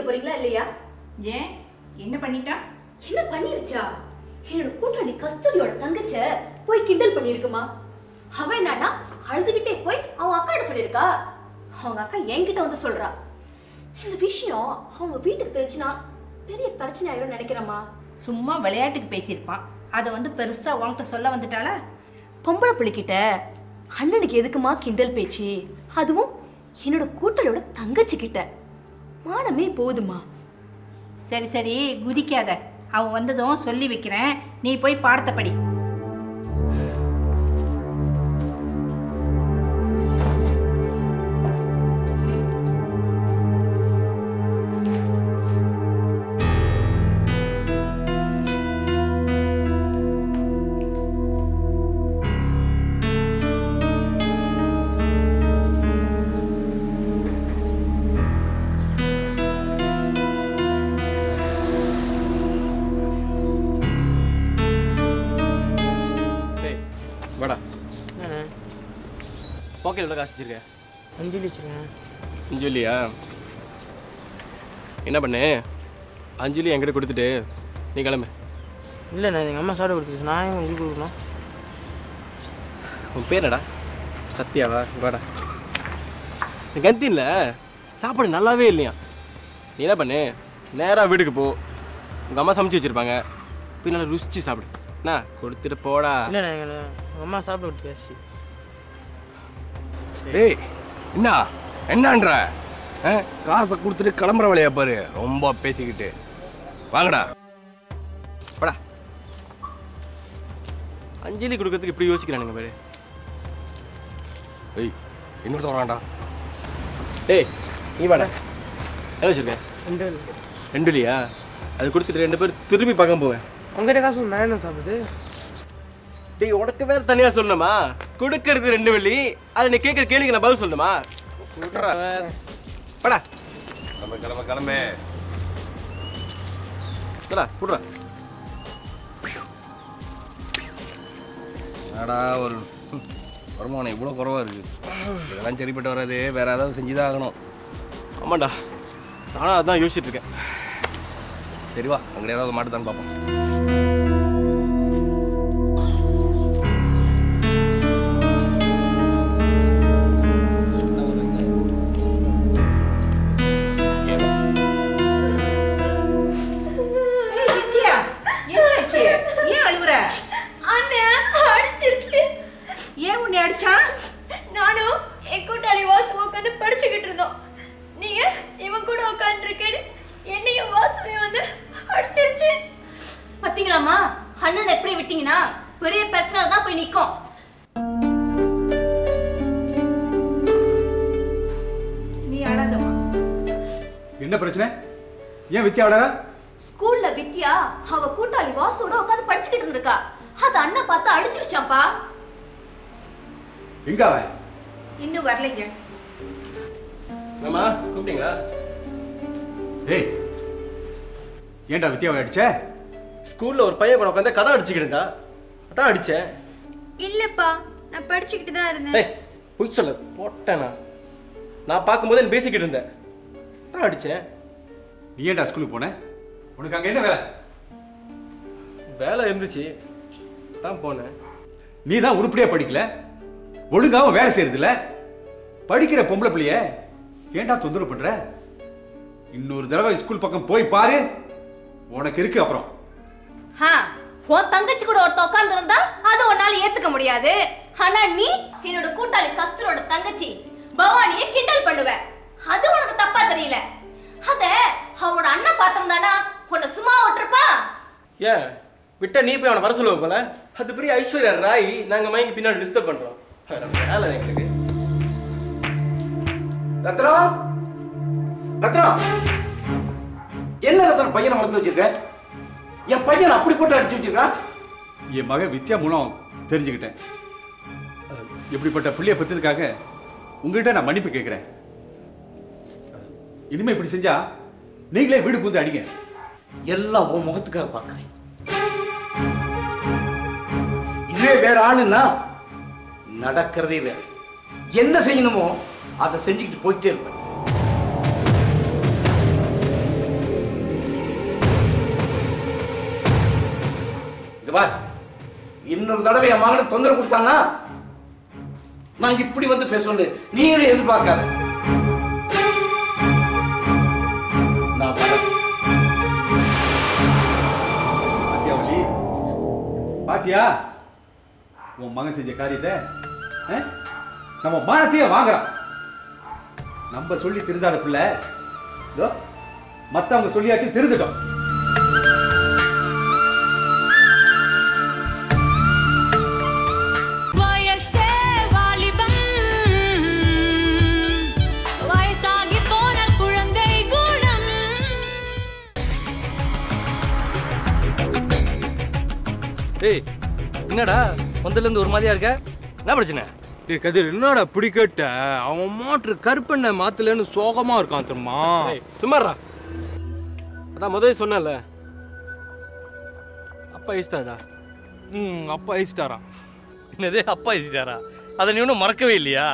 போறீங்களா இல்லையா ஏன் என்ன பண்ணிட்டா என்ன பண்ணிருச்சா என்னோட கூட்டாளி கஸ்தூரியோட தங்கச்ச போய் கிண்டல் பண்ணிருக்குமா அவ என்னன்னா அழுதுகிட்டே போய் அவங்க அக்காட்ட சொல்லியிருக்கா அவங்க அக்கா என்கிட்ட வந்து சொல்றா இந்த விஷயம் அவங்க வீட்டுக்கு தெரிஞ்சுனா பெரிய பிரச்சனை ஆயிரும் நினைக்கிறேம்மா சும்மா விளையாட்டுக்கு பேசியிருப்பான் அதை வந்து பெருசா உன்கிட்ட சொல்ல வந்துட்டாளா பொம்பளை பிள்ளைகிட்ட அண்ணனுக்கு எதுக்குமா கிண்டல் பேச்சு அதுவும் என்னோட கூட்டாளியோட தங்கச்சி கிட்ட மானமே போதுமா சரி சரி குதிக்காத அவன் வந்ததும் சொல்லி வைக்கிறேன் நீ போய் பாடத்தை படி டேய் வாடா பாக்கெட் எவ்வளோ காசு வச்சிருக்க அஞ்சு வச்சுருக்கேன் அஞ்சுலியா என்ன பண்ணு அஞ்சுலி என்கிட்ட கொடுத்துட்டு நீ கிளம்பு இல்லை நான் எங்கள் அம்மா சாப்பிட கொடுத்துருச்சு நான் ஏன் உங்களுக்கு கொடுக்கணும் உன் பேர் என்னடா சத்யாவா இங்க வாடா இந்த கந்தீனில் சாப்பாடு நல்லாவே இல்லையா நீ என்ன பண்ணு நேராக வீட்டுக்கு போ உங்கள் அம்மா சமைச்சு வச்சுருப்பாங்க போய் நல்லா ருசிச்சு சாப்பிடு என்ன கொடுத்துட்டு போடா இல்லை நான் எங்கள் எங்கள் அம்மா சாப்பிட கொடுத்துருச்சு டேய் என்ன என்னன்ற ஆ, காசை கொடுத்துட்டு கிளம்புற வழியா பாரு ரொம்ப பேசிக்கிட்டு வாங்கடா போடா அஞ்சலி கொடுக்கறதுக்கு இப்படி யோசிக்கிறானுங்க பாரு ஏய் இன்னொருத்தவங்க வேண்டாம் டேய் நீ வாடா என்ன வச்சிருக்க ரெண்டு ரெண்டு இல்லையா அது கொடுத்துட்டு ரெண்டு பேர் திரும்பி பார்க்க போவேன் உங்ககிட்ட காசு நான் என்ன சாப்பிடுது டேய் உனக்கு வேற தனியா சொல்லணுமா கொடுக்கறது ரெண்டு வெள்ளி அது நீ கேட்குற கேள்விக்கு நான் பதில் சொல்லணுமா விட்றா. வாடா கிளம்ப கிளம்ப கிளம்பு வாடா விட்றா என்னடா ஒரு ம், வருமானம் இவ்வளோ குறவாக இருக்குது இதெல்லாம் சரிப்பட்டு வராது வேற ஏதாவது செஞ்சு தான் ஆகணும் ஆமாண்டா நானும் அதான் யோசிச்சுட்டு இருக்கேன் சரி வா அங்கே ஏதாவது மாட்டுதான்னு பார்ப்போம் ஏய், வித்யா, என்னாச்சு ஏன் அழுவுற அண்ணன் அடிச்சிருச்சு ஏன் உன்னை அடிச்சான் நானும் என் கூட்டாளி வாசு உட்காந்து படிச்சுக்கிட்டு இருந்தோம் நீங்க இவன் கூட உட்காந்துருக்கேன்னு என்னையும் வாசுவையும் வந்து அடிச்சிருச்சு பாத்தீங்களாம்மா அண்ணன் எப்படி விட்டீங்கன்னா பெரிய பிரச்சனை தான் போய் நிக்கும் நீ அழாதம்மா என்ன பிரச்சனை ஏன் வித்யா விளையாட ஸ்கூல்ல வித்யா அவ கூட்டாளி வாசுவோட உட்காந்து படிச்சுக்கிட்டு இருந்திருக்கா அது அண்ணன் பார்த்து அடிச்சிருச்சாப்பா எங்க அவன் இன்னும் வரலைங்க ஆமா கூப்பிட்டீங்களா ஏய் ஏன்டா வித்யாவை அடிச்ச ஸ்கூல்ல ஒரு பையன் கூட உட்காந்து கதை அடிச்சுக்கிட்டு இருந்தா அதான் அடிச்சேன் இல்லப்பா நான் படிச்சுக்கிட்டு தான் இருந்தேன் ஏய் பொய் சொல்ல போட்டேனா நான் பார்க்கும்போது நீ பேசிக்கிட்டு இருந்தேன் அதான் அடிச்சேன் நீ ஏன்டா ஸ்கூலுக்கு போன உனக்கு அங்க என்ன வேலை வேலை இருந்துச்சு தான் போனேன் நீ தான் உருப்படியா படிக்கல ஒழுங்காவும் வேலை செய்யறது இல்ல படிக்கிற பொம்பளை பிள்ளைய ஏன்டா தொந்தரவு பண்ற இன்னொரு தடவை ஸ்கூல் பக்கம் போய் பாரு உனக்கு இருக்கு அப்புறம் ஹா உன் தங்கச்சி கூட ஒருத்த உட்கார்ந்து இருந்தா அது உன்னால ஏத்துக்க முடியாது ஆனா நீ என்னோட கூட்டாளி கஸ்தூரோட தங்கச்சி பவானியை கிண்டல் பண்ணுவ அது உனக்கு தப்பா தெரியல அத அவனோட அண்ணன் பாத்திருந்தானா உன்னை சும்மா விட்டுருப்பா ஏன் விட்டா நீ போய் அவனை வர சொல்லுவ போல அது பெரிய ஐஸ்வர்யா ராய் நாங்க மயங்கி பின்னாடி டிஸ்டர்ப் பண்றோம் வேற வேலை எங்களுக்கு ரத்னம் ரத்னம் என்ன ரத்னம் பையனை வளர்த்து வச்சிருக்க என் பையனை அப்படி போட்டு அடிச்சு வச்சிருக்கான் என் மகன் வித்யா மூலம் தெரிஞ்சுக்கிட்டேன் அஹ், இப்படிப்பட்ட பிள்ளைய பெற்றதுக்காக உங்ககிட்ட நான் மன்னிப்பு கேட்குறேன் இனிமே இப்படி செஞ்சா நீங்களே வீடு புந்து அடிங்க எல்லாம் உன் முகத்துக்காக பார்க்கறேன் இதுவே வேற ஆளுன்னா நடக்கிறதே வேற என்ன செய்யணுமோ அதை செஞ்சுக்கிட்டு போயிட்டே இருப்பேன் இந்த பார் இன்னொரு தடவை என் மகனை தொந்தரவு கொடுத்தான்னா நான் இப்படி வந்து பேசுவேன் நீங்களும் எதிர்பார்க்காத நான் வரேன் பாத்தியா வள்ளி பாத்தியா உன் மகன் செஞ்ச காரியத்தை ஆ? நம்ம மானத்தையே வாங்குறான் நம்ம சொல்லி திருந்தாத பிள்ளை இதோ மத்தவங்க சொல்லியாச்சும் திருந்துட்டோம் வயசே வாலிபம் வயசாகி போனால் குழந்தை குணம் ஏய் என்னடா வந்ததுலேருந்து ஒரு மாதிரியா இருக்க என்ன பிரச்சனை டேய் கதிர் என்னடா இப்படி கேட்ட அவன் மோட்ரு கருப்பெண்ணை மாத்தலன்னு சோகமா இருக்கான் தெரியுமா சும்மாறா அதான் முதல்ல சொன்னேன்ல அப்பா இஷ்டாடா ம் அப்பா ஐஸ்டாரா என்னது அப்பா இஷ்டாரா அதை நீ ஒன்றும் மறக்கவே இல்லையா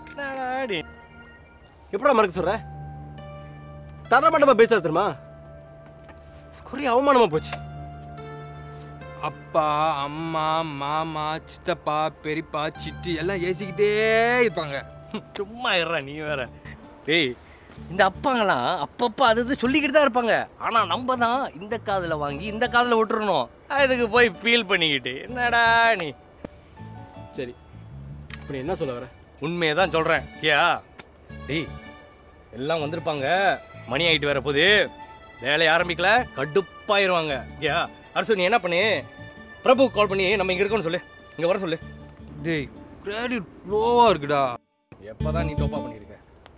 எப்படா மறக்க சொல்ற தரமாட்டமா பேசுற தெரியுமா குறைய அவமானமா போச்சு அப்பா அம்மா மாமா சித்தப்பா பெரியப்பா சித்தி எல்லாம் ஏசிக்கிட்டே இருப்பாங்க சும்மா இருடா நீ வேற டேய் இந்த அப்பாங்களாம் அப்பப்போ அது இது சொல்லிக்கிட்டு தான் இருப்பாங்க ஆனால் நம்ம தான் இந்த காதில் வாங்கி இந்த காதில் விட்டுறணும் அதுக்கு போய் ஃபீல் பண்ணிக்கிட்டு என்னடா நீ சரி இப்போ நீ என்ன சொல்ல வர உண்மையை தான் சொல்கிறேன் கியா டேய் எல்லாம் வந்திருப்பாங்க மணி ஆகிட்டு வர போது வேலையை ஆரம்பிக்கல கடுப்பாயிருவாங்க கியா அரசு நீ என்ன பண்ணு பிரபு கால் பண்ணி நம்ம இங்கே இருக்கோம்னு சொல்லு இங்கே வர சொல்லு டேய் கிரெடிட் லோவா இருக்குடா எப்போதான் நீ டோப்பா பண்ணியிருக்க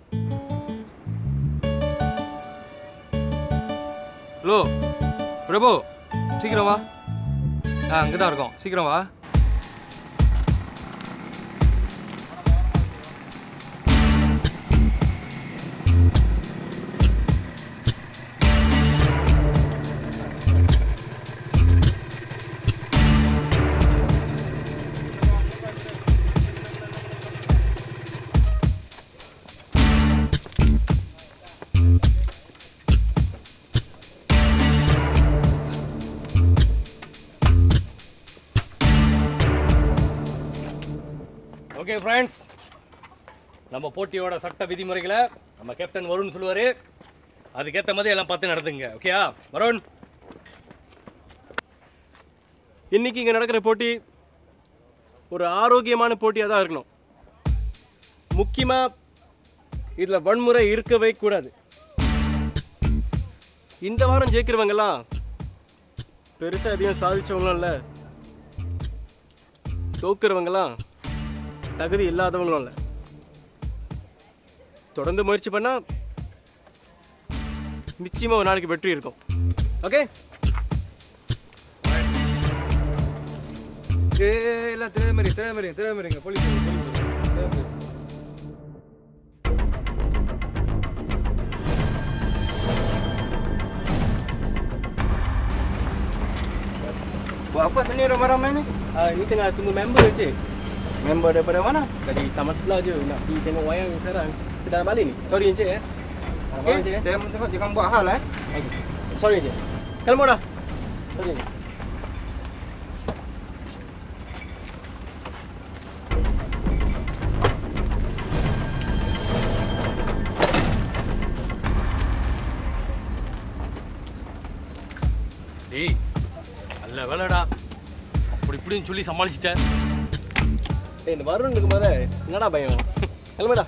ஹலோ பிரபு சீக்கிரம் வா ஆ அங்கே தான் இருக்கோம் சீக்கிரம் வா ஓகே ஃப்ரெண்ட்ஸ் நம்ம போட்டியோட சட்ட விதிமுறைகளை நம்ம கேப்டன் வருண் சொல்லுவார் அதுக்கேற்ற மாதிரி எல்லாம் பார்த்து நடத்துங்க ஓகேயா வருண் இன்னைக்கு இங்கே நடக்கிற போட்டி ஒரு ஆரோக்கியமான போட்டியாக தான் இருக்கணும் முக்கியமாக இதில் வன்முறை இருக்கவே கூடாது இந்த வாரம் ஜெயிக்கிறவங்கெல்லாம் பெருசாக எதையும் சாதிச்சவங்களும் இல்லை தோக்குறவங்கலாம் தகுதி இல்லாதவங்களும் இல்லை தொடர்ந்து முயற்சி பண்ணா நிச்சயமா ஒரு நாளைக்கு வெற்றி இருக்கும் ஓகே ஏய், எல்லாம் திரைமறி திரைமறி திரைமறிங்க police police Buat apa sini ramai-ramai ni? Uh, ni tengah tunggu member je. Member daripada mana? Dari taman sebelah je. Nak pergi tengok wayang sekarang. Kita dah balik ni. Sorry Encik ya. Okey, tengok tengok jangan buat hal eh. Sorry Encik. Kalau mau dah. Sorry Encik. டேய் நல்ல வேலைடா அப்படி இப்படின்னு சொல்லி சமாளிச்சிட்டேன் டேய் இந்த வருண் இருக்கும்போது என்னடா பயம் கிளம்புடா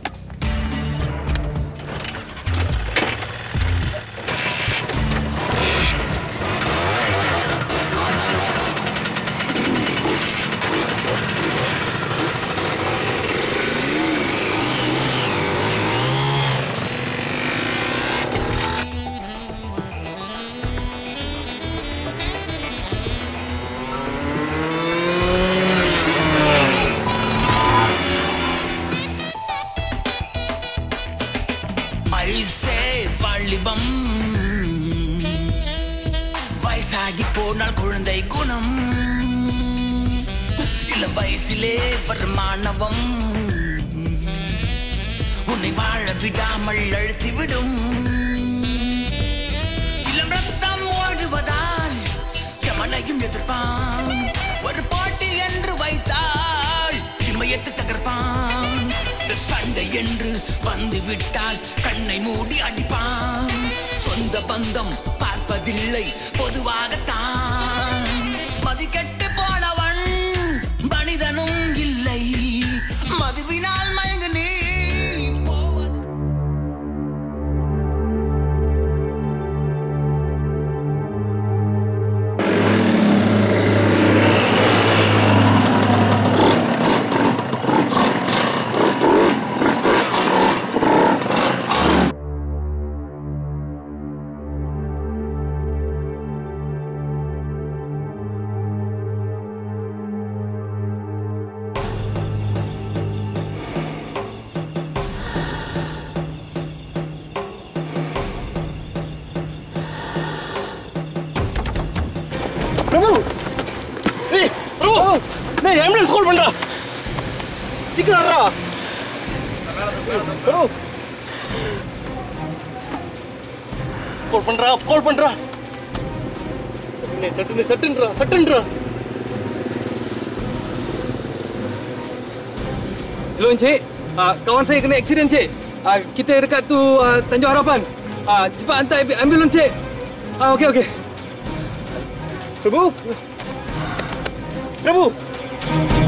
வயசே வாலிபம் வயசாகி போனால் குழந்தை குணம் இளம் வயசிலே வரும் மாணவம் உன்னை வாழ விடாமல் அழுத்திவிடும் இளம் ரத்தம் ஓடுவதால் யமனையும் எதிர்ப்பான் சண்டை என்று வந்து விட்டால் கண்ணை மூடி அடிப்பான் சொந்த பந்தம் பார்ப்பதில்லை பொதுவாகத்தான் மதிக்கெட்டு போனவன் மனிதனும் இல்லை மதுவினால் மயங்கு நீ பிரபு ஏய் பிரபு நான் ஆம்புலன்ஸ் கால் பண்றா சீக்கிரம் வரா பிரபு கால் பண்றா கால் பண்றா சட்டுன்னு சட்டுன்றா சட்டுன்றா Hello Encik, uh, kawan saya kena aksiden Encik. Uh, kita dekat tu uh, Tanjung Harapan. Uh, cepat hantar ambil- ambulans Encik. Uh, okey okey. பிரபு பிரபு